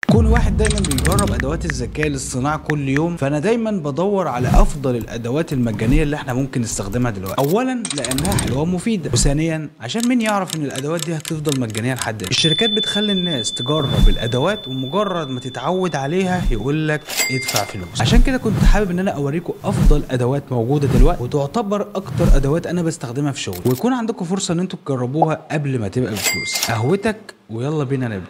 كون واحد دايما بيجرب ادوات الذكاء الاصطناعي كل يوم فانا دايما بدور على افضل الادوات المجانيه اللي احنا ممكن نستخدمها دلوقتي اولا لانها حلوه ومفيده وثانيا عشان مين يعرف ان الادوات دي هتفضل مجانيه لحد امتى الشركات بتخلي الناس تجرب الادوات ومجرد ما تتعود عليها يقول لك ادفع فلوس عشان كده كنت حابب ان انا اوريكم افضل ادوات موجوده دلوقتي وتعتبر اكتر ادوات انا بستخدمها في شغلي ويكون عندكم فرصه ان انتوا تجربوها قبل ما تبقى بفلوس قهوتك ويلا بينا نبدا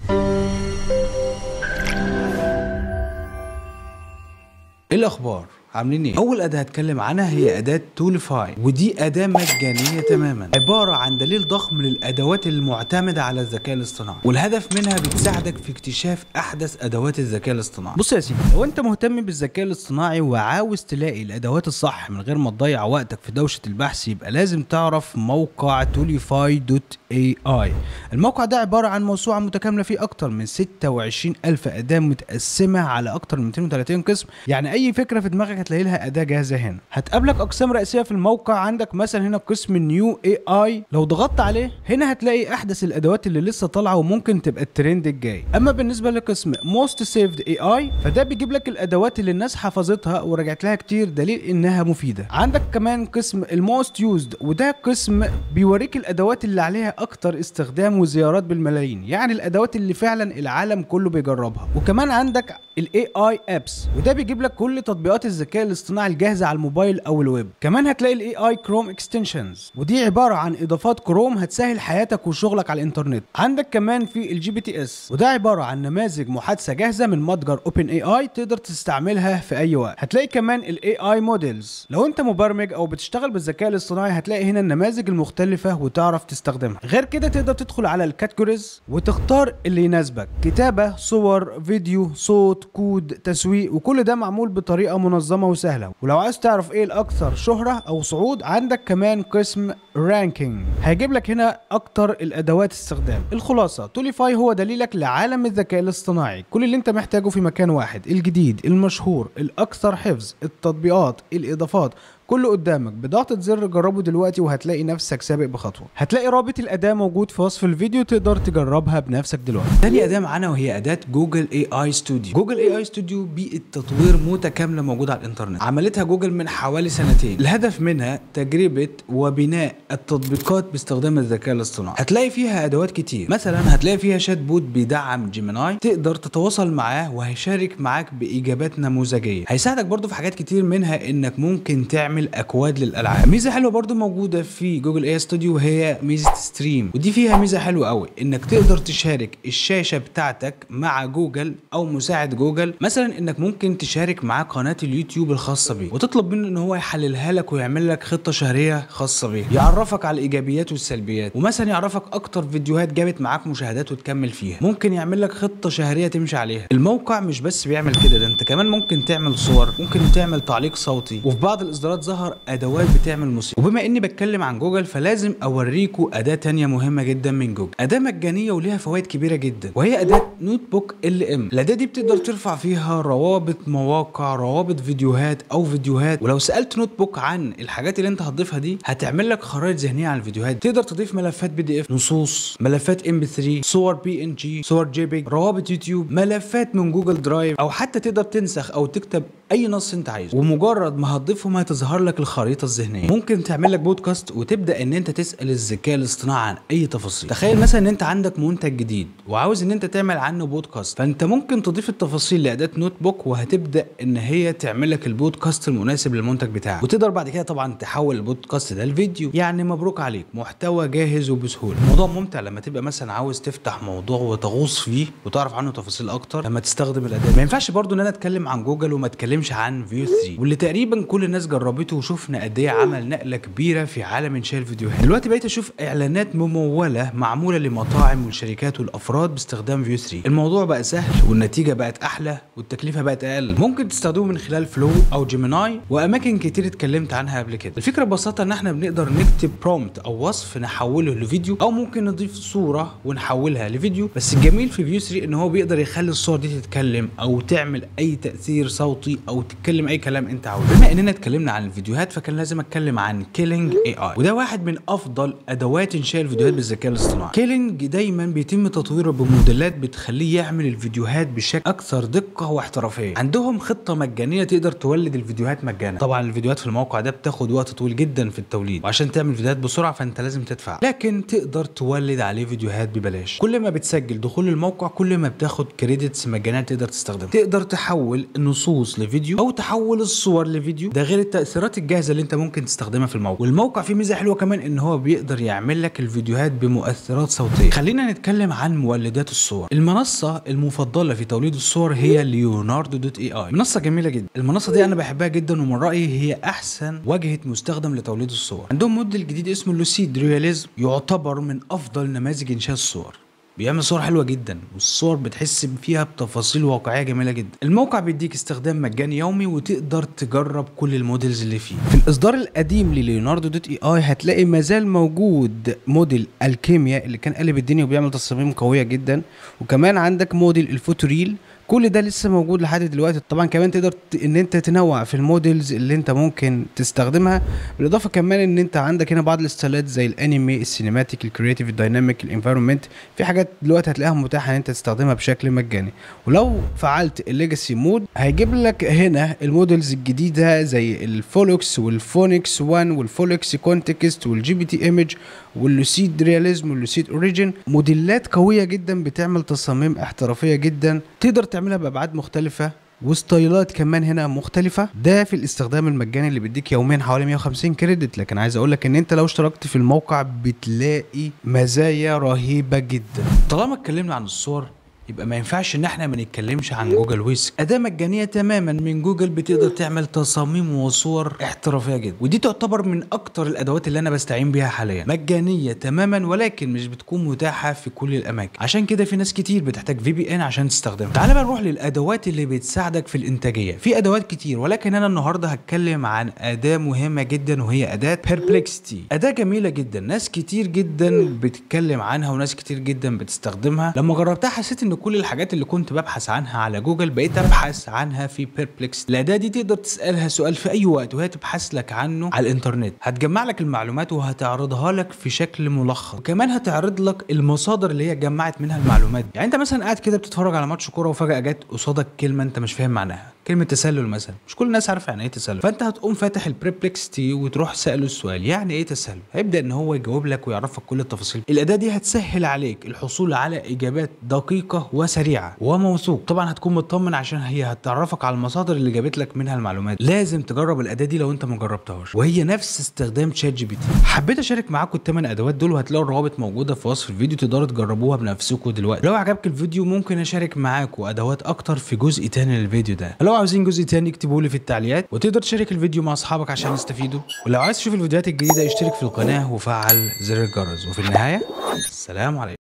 ايه الاخبار عاملين ايه اول اداه هتكلم عنها هي اداه توليفاي ودي اداه مجانيه تماما عباره عن دليل ضخم للادوات المعتمده على الذكاء الاصطناعي والهدف منها بتساعدك في اكتشاف احدث ادوات الذكاء الاصطناعي بص يا سيدي لو انت مهتم بالذكاء الاصطناعي وعاوز تلاقي الادوات الصح من غير ما تضيع وقتك في دوشه البحث يبقى لازم تعرف موقع توليفاي دوت اي اي الموقع ده عباره عن موسوعه متكامله فيه اكتر من 26 الف اداه متقسمه على اكتر من 230 قسم يعني اي فكره في دماغك هتلاقي لها اداه جاهزه هنا هتقابلك اقسام رئيسيه في الموقع عندك مثلا هنا قسم نيو اي اي لو ضغطت عليه هنا هتلاقي احدث الادوات اللي لسه طالعه وممكن تبقى الترند الجاي اما بالنسبه لقسم موست سيفد اي اي فده بيجيب لك الادوات اللي الناس حفظتها ورجعت لها كتير دليل انها مفيده عندك كمان قسم الموست يوزد وده قسم بيوريك الادوات اللي عليها اكتر استخدام وزيارات بالملايين يعني الادوات اللي فعلا العالم كله بيجربها وكمان عندك الاي اي ابس وده بيجيب لك كل تطبيقات الذكاء الاصطناعي الجاهزه على الموبايل او الويب كمان هتلاقي الاي اي كروم اكستنشنز ودي عباره عن اضافات كروم هتسهل حياتك وشغلك على الانترنت عندك كمان في الجي بي تي اس وده عباره عن نماذج محادثه جاهزه من متجر اوبن اي اي تقدر تستعملها في اي وقت هتلاقي كمان الاي اي موديلز لو انت مبرمج او بتشتغل بالذكاء الاصطناعي هتلاقي هنا النماذج المختلفه وتعرف تستخدمها غير كده تقدر تدخل على الكاتيجوريز وتختار اللي يناسبك كتابه صور فيديو صوت كود تسويق وكل ده معمول بطريقه منظمه وسهله ولو عايز تعرف ايه الاكثر شهره او صعود عندك كمان قسم رانكينج هيجيب لك هنا اكتر الادوات استخدام الخلاصه توليفاي هو دليلك لعالم الذكاء الاصطناعي كل اللي انت محتاجه في مكان واحد الجديد المشهور الاكثر حفظ التطبيقات الاضافات كله قدامك بضغطة زر جربه دلوقتي وهتلاقي نفسك سابق بخطوة هتلاقي رابط الأداة موجود في وصف الفيديو تقدر تجربها بنفسك دلوقتي تاني أداة معانا وهي أداة جوجل اي اي ستوديو جوجل اي اي ستوديو بيئة تطوير متكاملة موجودة على الإنترنت عملتها جوجل من حوالي سنتين الهدف منها تجربة وبناء التطبيقات باستخدام الذكاء الاصطناعي هتلاقي فيها أدوات كتير مثلا هتلاقي فيها شات بوت بيدعم جيميناي تقدر تتواصل معاه وهيشارك معاك بإجابات نموذجية هيساعدك برضو في حاجات كتير منها إنك ممكن تعمل تعمل اكواد للالعاب ميزه حلوه برضو موجوده في جوجل اي ستوديو وهي ميزه ستريم ودي فيها ميزه حلوه قوي انك تقدر تشارك الشاشه بتاعتك مع جوجل او مساعد جوجل مثلا انك ممكن تشارك معاه قناه اليوتيوب الخاصه بيه وتطلب منه ان هو يحللها لك ويعمل لك خطه شهريه خاصه بيه يعرفك على الايجابيات والسلبيات ومثلا يعرفك اكتر فيديوهات جابت معاك مشاهدات وتكمل فيها ممكن يعمل لك خطه شهريه تمشي عليها الموقع مش بس بيعمل كده ده انت كمان ممكن تعمل صور ممكن تعمل تعليق صوتي وفي بعض الاصدارات ظهر ادوات بتعمل موسيقى وبما اني بتكلم عن جوجل فلازم اوريكم اداه تانية مهمه جدا من جوجل اداه مجانيه وليها فوائد كبيره جدا وهي اداه نوت بوك ال ام الاداه دي بتقدر ترفع فيها روابط مواقع روابط فيديوهات او فيديوهات ولو سالت نوت بوك عن الحاجات اللي انت هتضيفها دي هتعمل لك خرائط ذهنيه على الفيديوهات تقدر تضيف ملفات بي دي اف نصوص ملفات ام بي 3 صور بي ان جي صور جي بيج روابط يوتيوب ملفات من جوجل درايف او حتى تقدر تنسخ او تكتب اي نص انت عايزه ومجرد ما هتضيفهم هتظهر لك الخريطه الذهنيه ممكن تعمل لك بودكاست وتبدا ان انت تسال الذكاء الاصطناعي عن اي تفاصيل تخيل مثلا ان انت عندك منتج جديد وعاوز ان انت تعمل عنه بودكاست فانت ممكن تضيف التفاصيل لاداه نوت بوك وهتبدا ان هي تعمل لك البودكاست المناسب للمنتج بتاعك وتقدر بعد كده طبعا تحول البودكاست ده لفيديو يعني مبروك عليك محتوى جاهز وبسهوله الموضوع ممتع لما تبقى مثلا عاوز تفتح موضوع وتغوص فيه وتعرف عنه تفاصيل اكتر لما تستخدم الاداه ما ينفعش برضو ان انا اتكلم عن جوجل وما اتكلمش عن فيو 3 واللي تقريبا كل الناس جربته وشفنا قد ايه عمل نقله كبيره في عالم انشاء الفيديوهات دلوقتي بقيت اشوف اعلانات مموله معموله لمطاعم والشركات والافراد باستخدام فيو 3 الموضوع بقى سهل والنتيجه بقت احلى والتكلفه بقت اقل ممكن تستخدمه من خلال فلو او جيميناي واماكن كتير اتكلمت عنها قبل كده الفكره ببساطه ان احنا بنقدر نكتب برومت او وصف نحوله لفيديو او ممكن نضيف صوره ونحولها لفيديو بس الجميل في فيو 3 ان هو بيقدر يخلي الصور دي تتكلم او تعمل اي تاثير صوتي او تتكلم اي كلام انت عاوزه بما اننا اتكلمنا عن الفيديوهات فكان لازم اتكلم عن كيلينج اي اي وده واحد من افضل ادوات انشاء الفيديوهات بالذكاء الاصطناعي كيلينج دايما بيتم تطويره بموديلات بتخليه يعمل الفيديوهات بشكل اكثر دقه واحترافيه عندهم خطه مجانيه تقدر تولد الفيديوهات مجانا طبعا الفيديوهات في الموقع ده بتاخد وقت طويل جدا في التوليد وعشان تعمل فيديوهات بسرعه فانت لازم تدفع لكن تقدر تولد عليه فيديوهات ببلاش كل ما بتسجل دخول الموقع كل ما بتاخد كريدتس مجانيه تقدر تستخدمها تقدر تحول النصوص لفيديو او تحول الصور لفيديو ده غير التاثيرات الجاهزه اللي انت ممكن تستخدمها في الموقع والموقع فيه ميزه حلوه كمان ان هو بيقدر يعمل لك الفيديوهات بمؤثرات صوتيه خلينا نتكلم عن مولدات الصور المنصه المفضله في توليد الصور هي ليوناردو دوت اي اي منصه جميله جدا المنصه دي انا بحبها جدا ومن رايي هي احسن واجهه مستخدم لتوليد الصور عندهم موديل جديد اسمه لوسيد رياليزم يعتبر من افضل نماذج انشاء الصور بيعمل صور حلوه جدا والصور بتحس فيها بتفاصيل واقعيه جميله جدا الموقع بيديك استخدام مجاني يومي وتقدر تجرب كل الموديلز اللي فيه في الاصدار القديم لليوناردو دوت اي اي هتلاقي مازال موجود موديل الكيمياء اللي كان قلب الدنيا وبيعمل تصاميم قويه جدا وكمان عندك موديل الفوتوريل كل ده لسه موجود لحد دلوقتي طبعا كمان تقدر ت- ان انت تنوع في الموديلز اللي انت ممكن تستخدمها بالاضافه كمان ان انت عندك هنا بعض الاستايلات زي الانمي السينماتيك الكرياتيف الدايناميك الانفايرمنت في حاجات دلوقتي هتلاقيها متاحه ان انت تستخدمها بشكل مجاني ولو فعلت الليجاسي مود هيجيب لك هنا الموديلز الجديده زي الفولوكس والفونكس 1 والفولكس كونتكست والجي بي تي ايمج واللوسيد رياليزم واللوسيد اوريجين موديلات قويه جدا بتعمل تصاميم احترافيه جدا تقدر تعملها بابعاد مختلفه وستايلات كمان هنا مختلفة ده في الاستخدام المجاني اللي بيديك يوميا حوالي 150 كريدت لكن عايز اقول لك ان انت لو اشتركت في الموقع بتلاقي مزايا رهيبة جدا طالما اتكلمنا عن الصور يبقى ما ينفعش ان احنا ما نتكلمش عن جوجل ويسك اداه مجانيه تماما من جوجل بتقدر تعمل تصاميم وصور احترافيه جدا ودي تعتبر من اكتر الادوات اللي انا بستعين بيها حاليا مجانيه تماما ولكن مش بتكون متاحه في كل الاماكن عشان كده في ناس كتير بتحتاج في بي ان عشان تستخدمها تعال بقى نروح للادوات اللي بتساعدك في الانتاجيه في ادوات كتير ولكن انا النهارده هتكلم عن اداه مهمه جدا وهي اداه بيربلكستي اداه جميله جدا ناس كتير جدا بتتكلم عنها وناس كتير جدا بتستخدمها لما جربتها حسيت ان كل الحاجات اللي كنت ببحث عنها على جوجل بقيت ابحث عنها في بيربلكس الاداه دي تقدر تسالها سؤال في اي وقت وهي تبحث لك عنه على الانترنت هتجمع لك المعلومات وهتعرضها لك في شكل ملخص وكمان هتعرض لك المصادر اللي هي جمعت منها المعلومات دي. يعني انت مثلا قاعد كده بتتفرج على ماتش كوره وفجاه جت قصادك كلمه انت مش فاهم معناها كلمه تسلل مثلا مش كل الناس عارفه يعني ايه تسلل فانت هتقوم فاتح البريبلكستي وتروح ساله السؤال يعني ايه تسلل هيبدا ان هو يجاوب لك ويعرفك كل التفاصيل الاداه دي هتسهل عليك الحصول على اجابات دقيقه وسريعه وموثوق طبعا هتكون مطمن عشان هي هتعرفك على المصادر اللي جابت لك منها المعلومات لازم تجرب الاداه دي لو انت ما جربتهاش وهي نفس استخدام شات جي بي تي حبيت اشارك معاكم الثمان ادوات دول وهتلاقوا الروابط موجوده في وصف الفيديو تقدروا تجربوها بنفسكم دلوقتي لو عجبك الفيديو ممكن اشارك معاكم ادوات اكتر في جزء تاني للفيديو ده لو عاوزين جزء تاني اكتبوا لي في التعليقات وتقدر تشارك الفيديو مع اصحابك عشان يستفيدوا ولو عايز تشوف الفيديوهات الجديده اشترك في القناه وفعل زر الجرس وفي النهايه السلام عليكم